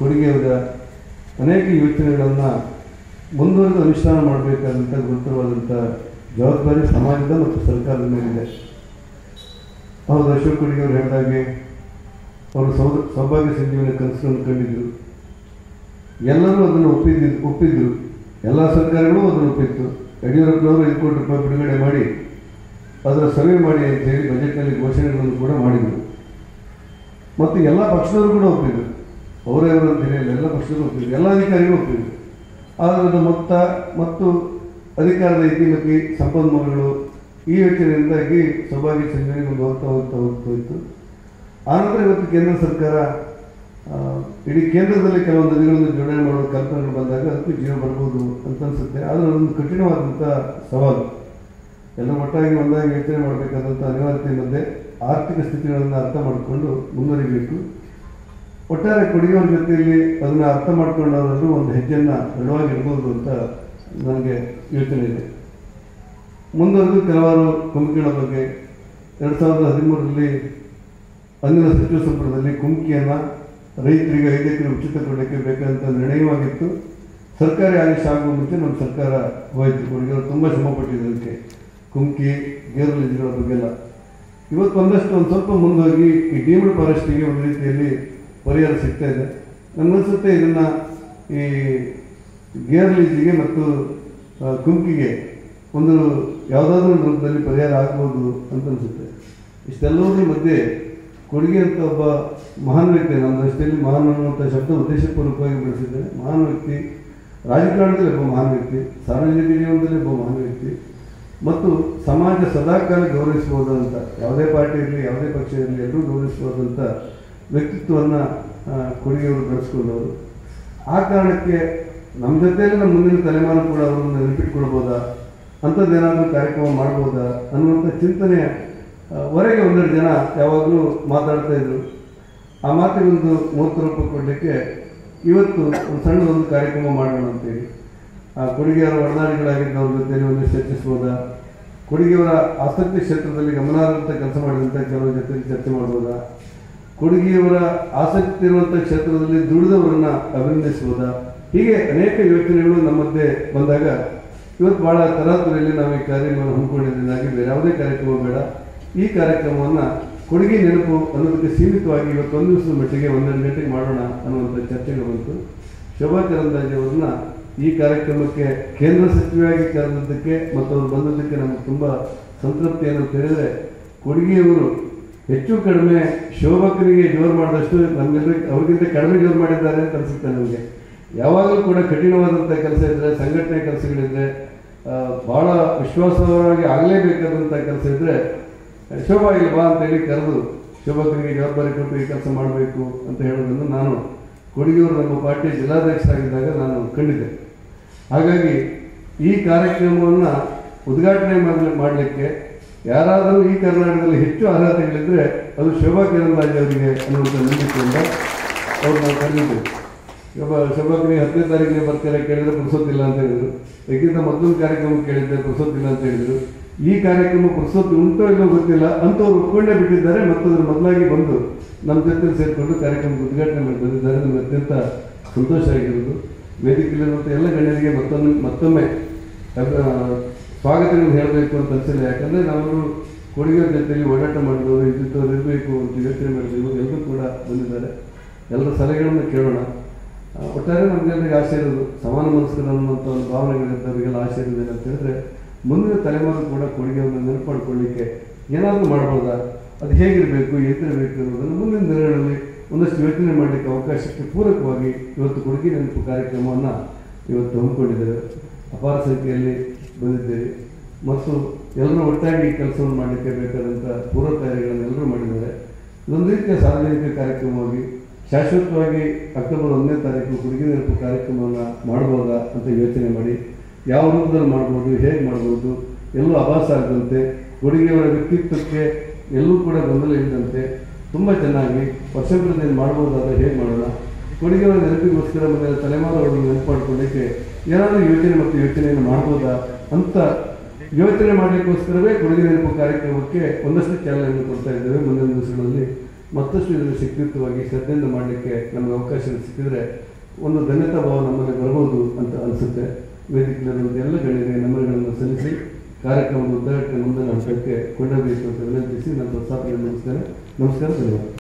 ಕೊಡುಗೆಯವರ ಅನೇಕ ಯೋಚನೆಗಳನ್ನು ಮುಂದುವರೆದು ಅನುಷ್ಠಾನ ಮಾಡಬೇಕಾದಂಥ ಗುರುತರವಾದಂಥ ಜವಾಬ್ದಾರಿ ಸಮಾಜದ ಮತ್ತು ಸರ್ಕಾರದ ಮೇಲಿದೆ ಹೌದು ಅಶೋಕ್ ಕೊಡುಗೆ ಅವರು ಹೇಳಿದಾಗೆ ಅವರು ಸೌದ ಸೌಭಾಗ್ಯ ಸಂಜೀವನ ಕನಸನ್ನು ಕಂಡಿದ್ರು ಎಲ್ಲರೂ ಅದನ್ನು ಒಪ್ಪಿದ್ದು ಒಪ್ಪಿದ್ರು ಎಲ್ಲ ಸರ್ಕಾರಗಳು ಅದನ್ನು ಒಪ್ಪಿತ್ತು ಯಡಿಯೂರಪ್ಪನವರು ಐದು ಕೋಟಿ ರೂಪಾಯಿ ಬಿಡುಗಡೆ ಮಾಡಿ ಅದರ ಸರ್ವೆ ಮಾಡಿ ಅಂತ ಹೇಳಿ ಬಜೆಟ್ನಲ್ಲಿ ಘೋಷಣೆಗಳನ್ನು ಕೂಡ ಮಾಡಿದರು ಮತ್ತು ಎಲ್ಲ ಪಕ್ಷದವರು ಕೂಡ ಒಪ್ಪಿದ್ರು ಅವರೇ ಅವರು ಅಂತ ಹೇಳಿ ಎಲ್ಲ ಪಕ್ಷದವರು ಒಪ್ಪಿದ್ರು ಎಲ್ಲ ಅಧಿಕಾರಿಗಳು ಒಪ್ಪಿದ್ರು ಆದರೆ ಅದರ ಮೊತ್ತ ಮತ್ತು ಅಧಿಕಾರದ ಇತಿಮಿತಿ ಸಂಪನ್ಮೂಲಗಳು ಈ ಯೋಚನೆಯಿಂದಾಗಿ ಸೌಭಾಗ್ಯ ಸಂಜೀವನಿಗೆ ಒಂದು ಹೋಗ್ತಾ ಹೋಗ್ತಾ ಹೋಗ್ತಾ ಹೋಯಿತು ಆನಂತರ ಇವತ್ತು ಕೇಂದ್ರ ಸರ್ಕಾರ ಆ, ಇಡೀ ಕೇಂದ್ರದಲ್ಲಿ ಕೆಲವು ನದಿಗಳನ್ನು ಜೋಡಣೆ ಮಾಡುವ ಕಲ್ಪನೆಗಳು ಬಂದಾಗ ಅದಕ್ಕೂ ಜೀವ ಬರ್ಬೋದು ಅಂತ ಅನ್ಸುತ್ತೆ ಆದರೆ ಅದೊಂದು ಕಠಿಣವಾದಂಥ ಸವಾಲು ಎಲ್ಲ ಒಟ್ಟಾಗಿ ಒಂದಾಗಿ ಯೋಚನೆ ಮಾಡಬೇಕಾದಂಥ ಅನಿವಾರ್ಯತೆ ಮಧ್ಯೆ ಆರ್ಥಿಕ ಸ್ಥಿತಿಗಳನ್ನು ಅರ್ಥ ಮಾಡಿಕೊಂಡು ಮುಂದುವರಿಬೇಕು ಒಟ್ಟಾರೆ ಕೊಡುಗೆಯವರ ಜೊತೆಯಲ್ಲಿ ಅದನ್ನು ಅರ್ಥ ಮಾಡ್ಕೊಂಡವರೆಲ್ಲರೂ ಒಂದು ಹೆಜ್ಜೆಯನ್ನು ದೃಢವಾಗಿ ಇಡ್ಬೋದು ಅಂತ ನನಗೆ ಯೋಚನೆ ಇದೆ ಮುಂದುವರೆದು ಕೆಲವಾರು ಕುಮ್ಕಿಗಳ ಬಗ್ಗೆ ಎರಡು ಸಾವಿರದ ಹದಿಮೂರರಲ್ಲಿ ಅಂದಿನ ಸಚಿವ ಸಂಪುಟದಲ್ಲಿ ಕುಮ್ಕಿಯನ್ನು ರೈತರಿಗೆ ಐದು ಎಕರೆ ಉಚಿತ ಕೊಡಲಿಕ್ಕೆ ಬೇಕಾದಂಥ ನಿರ್ಣಯವಾಗಿತ್ತು ಸರ್ಕಾರಿ ಆದೇಶ ಆಗುವ ಮುಂಚೆ ನಮ್ಮ ಸರ್ಕಾರ ಹೋಯಿತು ಕೊಡುಗೆಗಳು ತುಂಬ ಶ್ರಮಪಟ್ಟಿದೆ ಅದಕ್ಕೆ ಕುಮ್ಕಿ ಗೇರು ಲೀಸ್ಗಳ ಬಗ್ಗೆಲ್ಲ ಇವತ್ತು ಒಂದಷ್ಟು ಒಂದು ಸ್ವಲ್ಪ ಮುಂದೋಗಿ ಈ ಡೀಮ್ಡ್ ಫಾರೆಸ್ಟಿಗೆ ಒಂದು ರೀತಿಯಲ್ಲಿ ಪರಿಹಾರ ಸಿಗ್ತಾ ಇದೆ ನಮಗನ್ಸುತ್ತೆ ಇದನ್ನು ಈ ಗೇರ್ ಲೀಸಿಗೆ ಮತ್ತು ಆ, ಕುಮ್ಕಿಗೆ ಒಂದು ಯಾವುದಾದ್ರೂ ಒಂದು ರೂಪದಲ್ಲಿ ಪರಿಹಾರ ಆಗ್ಬೋದು ಅಂತ ಅನಿಸುತ್ತೆ ಇಷ್ಟೆಲ್ಲದರ ಮಧ್ಯೆ ಕೊಡುಗೆ ಅಂತ ಒಬ್ಬ ಮಹಾನ್ ವ್ಯಕ್ತಿ ನನ್ನ ದೃಷ್ಟಿಯಲ್ಲಿ ಮಹಾನ್ ಅನ್ನುವಂಥ ಶಬ್ದ ಉದ್ದೇಶಪೂರ್ವಕವಾಗಿ ಬಳಸಿದ್ದೇನೆ ಮಹಾನ್ ವ್ಯಕ್ತಿ ರಾಜಕಾರಣದಲ್ಲಿ ಒಬ್ಬ ಮಹಾನ್ ವ್ಯಕ್ತಿ ಸಾರ್ವಜನಿಕ ಜೀವನದಲ್ಲಿ ಒಬ್ಬ ಮಹಾನ್ ವ್ಯಕ್ತಿ ಮತ್ತು ಸಮಾಜ ಸದಾಕಾಲ ಗೌರವಿಸಬಹುದಂತ ಯಾವುದೇ ಪಾರ್ಟಿ ಇರಲಿ ಯಾವುದೇ ಪಕ್ಷ ಇರಲಿ ಎಲ್ಲರೂ ಗೌರವಿಸಬಹುದಂಥ ವ್ಯಕ್ತಿತ್ವವನ್ನು ಕೊಡುಗೆಯವರು ಬೆಳೆಸ್ಕೊಂಡವರು ಆ ಕಾರಣಕ್ಕೆ ನಮ್ಮ ಜೊತೆಯಲ್ಲಿ ನಮ್ಮ ಮುಂದಿನ ತಲೆಮಾರು ಕೂಡ ಅವರನ್ನು ನೆನಪಿಟ್ಕೊಳ್ಬೋದಾ ಅಂಥದ್ದೇನಾದರೂ ಕಾರ್ಯಕ್ರಮ ಮಾಡ್ಬೋದಾ ಅನ್ನುವಂಥ ಚಿಂತನೆ ಆ, ವರೆಗೆ ಒಂದೆರಡು ಜನ ಯಾವಾಗಲೂ ಮಾತಾಡ್ತಾ ಇದ್ರು ಆ ಮಾತಿಗೊಂದು ಮೂರ್ತ ರೂಪ ಕೊಡಲಿಕ್ಕೆ ಇವತ್ತು ಒಂದು ಸಣ್ಣದೊಂದು ಕಾರ್ಯಕ್ರಮ ಮಾಡೋಣ ಅಂತೇಳಿ ಆ ಕೊಡುಗೆಯವರ ಒಡನಾಡಿಗಳಾಗಿದ್ದವ್ರ ಜೊತೆಯಲ್ಲಿ ಒಂದು ಚರ್ಚಿಸ್ಬೋದಾ ಕೊಡುಗೆಯವರ ಆಸಕ್ತಿ ಕ್ಷೇತ್ರದಲ್ಲಿ ಗಮನಾರ್ಹಂತ ಕೆಲಸ ಮಾಡಿದಂಥ ಕೆಲವರ ಜೊತೆ ಚರ್ಚೆ ಮಾಡ್ಬೋದಾ ಕೊಡುಗೆಯವರ ಆಸಕ್ತಿ ಇರುವಂಥ ಕ್ಷೇತ್ರದಲ್ಲಿ ದುಡಿದವರನ್ನ ಅಭಿನಂದಿಸ್ಬೋದಾ ಹೀಗೆ ಅನೇಕ ಯೋಚನೆಗಳು ನಮ್ಮ ಮಧ್ಯೆ ಬಂದಾಗ ಇವತ್ತು ಬಹಳ ತರಾತುರಿಯಲ್ಲಿ ನಾವು ಈ ಕಾರ್ಯಕ್ರಮವನ್ನು ಹಮ್ಮಿಕೊಂಡಿದ್ದಾಗಿ ಬೇರೆ ಯಾವುದೇ ಕಾರ್ಯಕ್ರಮ ಬೇಡ ಈ ಕಾರ್ಯಕ್ರಮವನ್ನು ಕೊಡುಗೆ ನೆನಪು ಅನ್ನೋದಕ್ಕೆ ಸೀಮಿತವಾಗಿ ಇವತ್ತು ಒಂದು ದಿವಸದ ಮಟ್ಟಿಗೆ ಒಂದೆರಡು ಗಂಟೆಗೆ ಮಾಡೋಣ ಅನ್ನುವಂಥ ಚರ್ಚೆಗಳು ಬಂತು ಶೋಭಾ ಕರಂದಾಜೆ ಅವರನ್ನ ಈ ಕಾರ್ಯಕ್ರಮಕ್ಕೆ ಕೇಂದ್ರ ಸಚಿವೆಯಾಗಿ ಕರೆದದ್ದಕ್ಕೆ ಮತ್ತು ಅವರು ಬಂದದ್ದಕ್ಕೆ ನಮಗೆ ತುಂಬ ಸಂತೃಪ್ತಿ ಏನು ಅಂತ ಹೇಳಿದ್ರೆ ಕೊಡುಗೆಯವರು ಹೆಚ್ಚು ಕಡಿಮೆ ಶೋಭಕರಿಗೆ ಜೋರು ಮಾಡಿದಷ್ಟು ನಮ್ಗೆಲ್ಲರಿಗೂ ಅವ್ರಿಗಿಂತ ಕಡಿಮೆ ಜೋರು ಮಾಡಿದ್ದಾರೆ ಅಂತ ಅನಿಸುತ್ತೆ ನಮಗೆ ಯಾವಾಗಲೂ ಕೂಡ ಕಠಿಣವಾದಂಥ ಕೆಲಸ ಇದ್ದರೆ ಸಂಘಟನೆ ಕೆಲಸಗಳಿದ್ರೆ ಆ, ಬಹಳ ವಿಶ್ವಾಸವಾಗಿ ಆಗಲೇಬೇಕಾದಂಥ ಕೆಲಸ ಇದ್ದರೆ ಶೋಭಾ ಇಲ್ಲಿ ಬಾ ಅಂತೇಳಿ ಕರೆದು ಶೋಭಕರಿಗೆ ಜವಾಬ್ದಾರಿ ಕೊಟ್ಟು ಈ ಕೆಲಸ ಮಾಡಬೇಕು ಅಂತ ಹೇಳೋದನ್ನು ನಾನು ಕೊಡುಗೆಯವರು ನಮ್ಮ ಪಾರ್ಟಿ ಜಿಲ್ಲಾಧ್ಯಕ್ಷರಾಗಿದ್ದಾಗ ನಾನು ಕಂಡಿದ್ದೆ ಹಾಗಾಗಿ ಈ ಕಾರ್ಯಕ್ರಮವನ್ನು ಉದ್ಘಾಟನೆ ಮಾಡಲಿ ಮಾಡಲಿಕ್ಕೆ ಯಾರಾದರೂ ಈ ಕರ್ನಾಟಕದಲ್ಲಿ ಹೆಚ್ಚು ಅರ್ಹತೆಗಳಿದ್ದರೆ ಅದು ಶೋಭಾ ಕಿರಂದಾಜೆ ಅವರಿಗೆ ಅನ್ನುವಂಥ ನಂಬಿಕೆಯಿಂದ ಅವ್ರು ನಾವು ಕರೆದಿದ್ದೇವೆ ಶೋಭಾ ಶೋಭಾಕ್ರಿಗೆ ಹತ್ತನೇ ತಾರೀಕಿಗೆ ಬರ್ತಾರೆ ಕೇಳಿದ್ರೆ ಪುರುಸೊತ್ತಿಲ್ಲ ಅಂತ ಹೇಳಿದ್ರು ಇದಕ್ಕಿಂತ ಮತ್ತೊಂದು ಕಾರ್ಯಕ್ರಮ ಕೇಳಿದ್ದೆ ಪುರುಸೊತ್ತಿಲ್ಲ ಅಂತ ಹೇಳಿದ್ರು ಈ ಕಾರ್ಯಕ್ರಮ ಪುರುಸೊತ್ತು ಉಂಟೋ ಇಲ್ಲೋ ಗೊತ್ತಿಲ್ಲ ಅಂತವ್ರು ಒಪ್ಕೊಂಡೇ ಬಿಟ್ಟಿದ್ದಾರೆ ಮತ್ತು ಅದ್ರ ಮೊದಲಾಗಿ ಬಂದು ನಮ್ಮ ಜೊತೆ ಸೇರಿಕೊಂಡು ಕಾರ್ಯಕ್ರಮ ಉದ್ಘಾಟನೆ ಮಾಡಿ ಬಂದಿದ್ದಾರೆ ನಮಗೆ ಅತ್ಯಂತ ಸಂತೋಷ ಆಗಿರೋದು ವೇದಿಕೆಯಲ್ಲಿರುವಂಥ ಎಲ್ಲ ಗಣ್ಯರಿಗೆ ಮತ್ತೊಮ್ಮೆ ಮತ್ತೊಮ್ಮೆ ಆ, ಸ್ವಾಗತಗಳನ್ನು ಹೇಳಬೇಕು ಅಂತ ಅನಿಸಿಲ್ಲ ಯಾಕಂದರೆ ನಾವು ಕೊಡುಗೆ ಜೊತೆಯಲ್ಲಿ ಓಡಾಟ ಮಾಡಿದವರು ಇದ್ದಿದ್ದವ್ರು ಇರಬೇಕು ಅಂತ ಯೋಚನೆ ಮಾಡಿದೆವು ಎಲ್ಲರೂ ಕೂಡ ಬಂದಿದ್ದಾರೆ ಎಲ್ಲರ ಸಲಹೆಗಳನ್ನು ಕೇಳೋಣ ಆ, ಒಟ್ಟಾರೆ ನಮಗೆಲ್ಲರಿಗೆ ಆಸೆ ಇರೋದು ಸಮಾನ ಮನಸ್ಕರ ಅನ್ನುವಂಥ ಒಂದು ಭಾವನೆಗಳಿದ್ದವರಿಗೆಲ್ಲ ಆಸೆ ಇರೋದಿಲ್ಲ ಅಂತ ಹೇಳಿದ್ರೆ ಮುಂದಿನ ತಲೆಮಾರು ಕೂಡ ಕೊಡುಗೆಯನ್ನು ನೆನಪು ಮಾಡ್ಕೊಳ್ಳಿಕ್ಕೆ ಏನಾದರೂ ಮಾಡ್ಬೋದಾ ಅದು ಹೇಗಿರಬೇಕು ಎತ್ತಿರಬೇಕು ಅನ್ನೋದನ್ನು ಮುಂದಿನ ದಿನಗಳಲ್ಲಿ ಒಂದಷ್ಟು ಯೋಚನೆ ಮಾಡಲಿಕ್ಕೆ ಅವಕಾಶಕ್ಕೆ ಪೂರಕವಾಗಿ ಇವತ್ತು ಕೊಡುಗೆ ನೆನಪು ಕಾರ್ಯಕ್ರಮವನ್ನು ಇವತ್ತು ಹಮ್ಮಿಕೊಂಡಿದ್ದೇವೆ ಅಪಾರ ಸಂಖ್ಯೆಯಲ್ಲಿ ಬಂದಿದ್ದೇವೆ ಮತ್ತು ಎಲ್ಲರೂ ಒಟ್ಟಾಗಿ ಈ ಕೆಲಸವನ್ನು ಮಾಡಲಿಕ್ಕೆ ಬೇಕಾದಂಥ ಪೂರ್ವ ತಯಾರಿಗಳನ್ನು ಎಲ್ಲರೂ ಮಾಡಿದ್ದಾರೆ ಇದೊಂದು ರೀತಿಯ ಸಾರ್ವಜನಿಕ ಕಾರ್ಯಕ್ರಮವಾಗಿ ಶಾಶ್ವತವಾಗಿ ಅಕ್ಟೋಬರ್ ಒಂದನೇ ತಾರೀಕು ಕೊಡುಗೆ ನೆನಪು ಕಾರ್ಯಕ್ರಮವನ್ನು ಮಾಡ್ಬೋದಾ ಅಂತ ಯೋಚನೆ ಮಾಡಿ ಯಾವ ರೂಪದಲ್ಲಿ ಮಾಡ್ಬೋದು ಹೇಗೆ ಮಾಡ್ಬೋದು ಎಲ್ಲೂ ಅಭಾಸ ಆಗದಂತೆ ಕೊಡುಗೆಯವರ ವ್ಯಕ್ತಿತ್ವಕ್ಕೆ ಎಲ್ಲೂ ಕೂಡ ಗೊಂದಲ ಇಲ್ಲದಂತೆ ತುಂಬ ಚೆನ್ನಾಗಿ ವರ್ಷಂಪ್ರದೇಶ ಮಾಡ್ಬೋದಾದ್ರೆ ಹೇಗೆ ಮಾಡೋಣ ಕೊಡುಗೆಯವರ ನೆನಪಿಗೋಸ್ಕರ ಮತ್ತು ತಲೆಮಾರುಗಳನ್ನು ನೆನಪು ಮಾಡ್ಕೊಳ್ಳಿಕ್ಕೆ ಏನಾದರೂ ಯೋಚನೆ ಮತ್ತು ಯೋಚನೆಯನ್ನು ಮಾಡ್ಬೋದಾ ಅಂತ ಯೋಚನೆ ಮಾಡಲಿಕ್ಕೋಸ್ಕರವೇ ಕೊಡುಗೆ ನೆನಪು ಕಾರ್ಯಕ್ರಮಕ್ಕೆ ಒಂದಷ್ಟು ಚಾಲನೆಯನ್ನು ಕೊಡ್ತಾ ಇದ್ದೇವೆ ಮುಂದಿನ ದಿವಸಗಳಲ್ಲಿ ಮತ್ತಷ್ಟು ಇದನ್ನು ಶಕ್ತಿಯುತವಾಗಿ ಶ್ರದ್ಧೆಯಿಂದ ಮಾಡಲಿಕ್ಕೆ ನಮಗೆ ಅವಕಾಶ ಸಿಕ್ಕಿದ್ರೆ ಒಂದು ಧನ್ಯತಾ ಭಾವ ನಮ್ಮಲ್ಲಿ ಬರ್ಬೋದು ಅಂತ ಅನಿಸುತ್ತೆ ವೇದಿಕೆಯಲ್ಲಿರುವಂಥ ಎಲ್ಲ ಗಣ್ಯರಿಗೆ ನಮನಗಳನ್ನು ಸಲ್ಲಿಸಿ ಕಾರ್ಯಕ್ರಮದ ಉದ್ಘಾಟನೆ ಮುಂದಿನ ಹಂತಕ್ಕೆ ಕೊಂಡೊಯ್ಯಬೇಕು ಅಂತ ವಿನಂತಿಸಿ ನನ್ನ ಪ್ರಸ್ತಾಪನೆ ಮುಗಿಸ್ತೇನೆ ನಮಸ್ಕಾರ ಧನ್ಯವಾದ